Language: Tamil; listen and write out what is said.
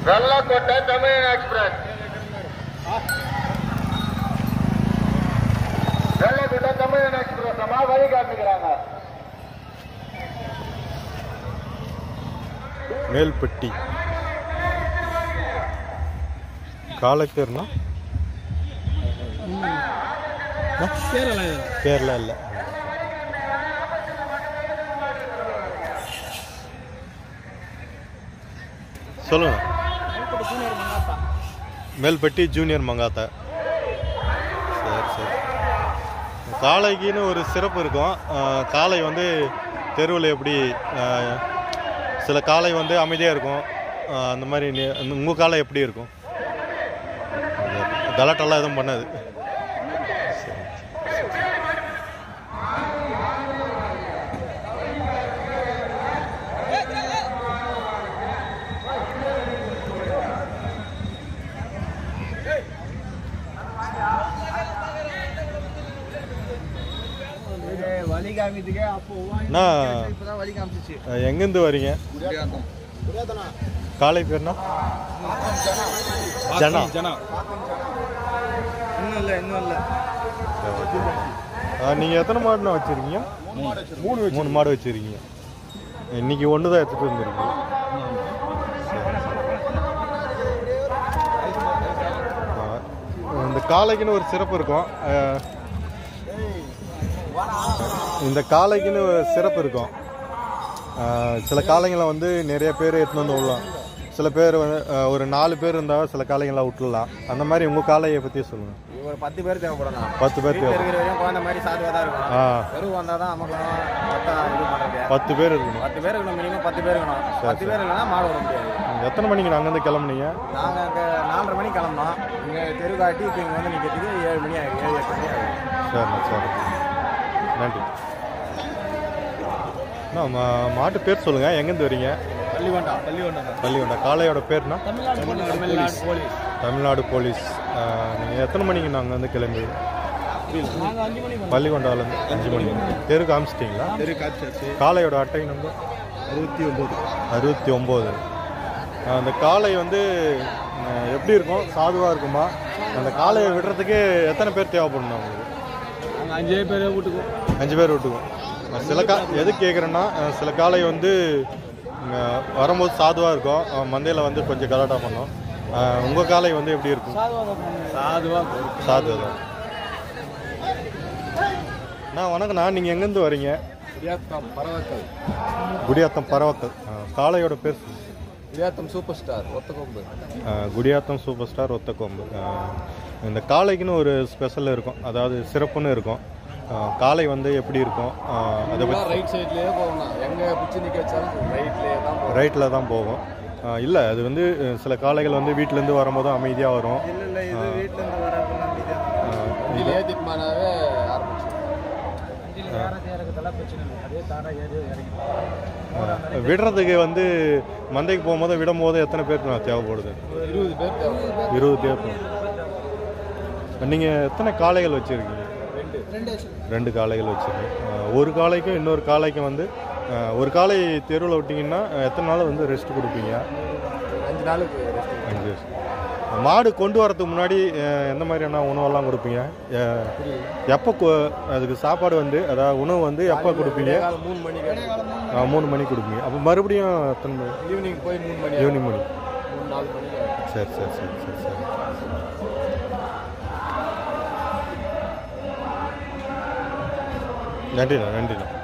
வெள்ளக்கோட்டை தமிழ் எக்ஸ்பிரஸ் வெள்ளக்கோட்டை தமிழ் எக்ஸ்பிரஸ் அம்மா வழி காட்டுக்கிறாங்க மேல்பட்டி காலை பேர்னா கேரளா கேரளா இல்லை சொல்லுங்க மேல்பட்டி ஜூனியர் மங்காத்தா சரி சரி காளைக்குன்னு ஒரு சிறப்பு இருக்கும் அஹ், காளை வந்து தெருவில் எப்படி அஹ், சில காளை வந்து அமைதியாக இருக்கும் அஹ், அந்த மாதிரி உங்கள் காளை எப்படி இருக்கும் கலாட்டெல்லாம் எதுவும் பண்ணாது வழி காமித்துக்கே அப்போ அண்ணா இப்பதான் வழி காமிச்சிச்சு அஹ், எங்கேருந்து வரீங்க காளை பேர்னா ஜனா ஜனா இன்னும் இல்லை இன்னும் இல்லை நீங்கள் எத்தனை மாடுண்ணா வச்சுருக்கீங்க மூணு மூணு மாடு வச்சுருக்கீங்க இன்னைக்கு ஒன்று தான் எடுத்துகிட்டு வந்துருக்கீங்க இந்த காளைக்குன்னு ஒரு சிறப்பு இருக்கும் அஹ், இந்த காளைக்குன்னு ஒரு சிறப்பு இருக்கும் அஹ், சில காளைங்களை வந்து நிறைய பேர் எடுத்துன்னு வந்து விடலாம் சில பேர் வந்து அஹ், ஒரு நாலு பேர் இருந்தால் சில காளைங்களை விட்டுடலாம் அந்த மாதிரி உங்கள் காளையை பற்றி சொல்லுங்கள் ஒரு பத்து பேர் தேவைப்படணும் பத்து பேர் வீட்டில் தேவை இருக்கிற வரையும் குழந்தை மாதிரி சாதுவாக தான் இருக்கணும் ஆ வெறும் வந்தால் தான் நமக்கு மொத்தம் இது பண்ணுறது பத்து பேர் இருக்கணும் பத்து பேர் இருக்கணும் மினிமம் பத்து பேர் இருக்கணும் பத்து பேர் இல்லைன்னா மாடு விட முடியாது எத்தனை மணிக்கு அங்கேருந்து கிளம்புனீங்க நாங்கள் அங்கே நாலரை மணிக்கு கிளம்புனோம் இங்கே தெரு காட்டி இப்போ இங்கே வந்து நிற்கிறதுக்கு ஏழு மணி ஆகுது ஏழு எட்டு மணி ஆகுது சரிண்ணா சரி நன்றி அண்ணா மா- மாட்டு பேர் சொல்லுங்கள் எங்கேருந்து வரீங்க பள்ளிவண்டா பள்ளிவண்டா பள்ளிகொண்டா காளையோட பேர்னா தமிழ்நாடு போலீஸ் தமிழ்நாடு போலீஸ் நீங்கள் எத்தனை மணிக்கு நாங்கள் வந்து கிளம்பி நாங்கள் அஞ்சு மணிக்கு பள்ளிகொண்டாலேருந்து அஞ்சு மணி தெரு காமிச்சிட்டிங்களா தெரு காமிச்சாச்சு காளையோட அட்டை நம்பர் அறுபத்தி ஒம்பது அறுபத்தி ஒம்பது அந்த காளை வந்து அஹ், எப்படி இருக்கும் சாதுவாக இருக்குமா அந்த காளையை விடுறதுக்கு எத்தனை பேர் தேவைப்படணும் உங்களுக்கு நாங்கள் அஞ்சே பேர் வீட்டுக்கு அஞ்சு பேர் விட்டுக்குவோம் அஹ் சில கா எது கேட்குறேன்னா அஹ் சில காளை வந்து அஹ் வரும்போது சாதுவாக இருக்கும் மந்தையில் வந்து கொஞ்சம் கலாட்டா பண்ணும் உங்கள் காளை வந்து எப்படி இருக்கும் சாதுவாக சாது தான் அண்ணா வணக்கண்ணா நீங்கள் எங்கேருந்து வரீங்க இடியாத்தம் பரவக்கல் குடியாத்தம் பரவக்கல் அஹ் காளையோட பேர் சொல்லுங்க. இடியாத்தம் சூப்பர் ஸ்டார் ஒத்தக்கொம்பு அஹ் குடியாத்தம் சூப்பர் ஸ்டார் ஒத்தக்கொம்பு அஹ் இந்த காளைக்குன்னு ஒரு ஸ்பெஷல் இருக்கும் அதாவது சிறப்புன்னு இருக்கும் அஹ் காளை வந்து எப்படி இருக்கும் அஹ் அதை பற்றி ரைட் சைட்லேயே போகணும் எங்கே பிடிச்சி நிற்க வச்சாலும் ரைட்லேயே தான் போகணும் ரைட்டில் தான் போகும் இல்லை அது வந்து அஹ், சில காளைகள் வந்து வீட்டிலேருந்து வரும்போது அமைதியாக வரும் இல்லை இல்லை இது வீட்டிலேருந்து வர அஹ், வண்டியில் ஏற்றிட்டு போனாவே ஆரம்பிச்சு அஹ், விடுறதுக்கு வந்து மந்தைக்கு போகும்போது விடும்போது எத்தனை பேருக்கு நான் தேவைப்படுது இருபது பேர் தேவை இருபது பேர் நீங்கள் எத்தனை காளைகள் வச்சுருக்கீங்க ரெண்டு காளைகள் வச்சுருக்கீங்க அஹ், ஒரு காளைக்கும் இன்னொரு காளைக்கும் வந்து அஹ், ஒரு காளை தெருவில் விட்டிங்கன்னா அஹ், எத்தனை நாள் வந்து ரெஸ்ட் கொடுப்பீங்க அஞ்சு நாளுக்கு ரெஸ்ட் அஞ்சு வருஷம். மாடு கொண்டு வரதுக்கு முன்னாடி அஹ், எந்த மாதிரியான உணவெல்லாம் கொடுப்பீங்க அஹ், எப்போ கொ- அதுக்கு சாப்பாடு வந்து அதாவது உணவு வந்து எப்போ கொடுப்பீங்க காலம் மூணு மணிக்கு அஹ், மூணு மணிக்கு கொடுப்பீங்க அப்போ மறுபடியும் எத்தனை மணி ஈவினிங் போய் மூணு மணி ஈவினிங் மணி மூணு நாலு மணிக்கு சரி சரி சரி சரி சரி நன்றிண்ணா நன்றிண்ணா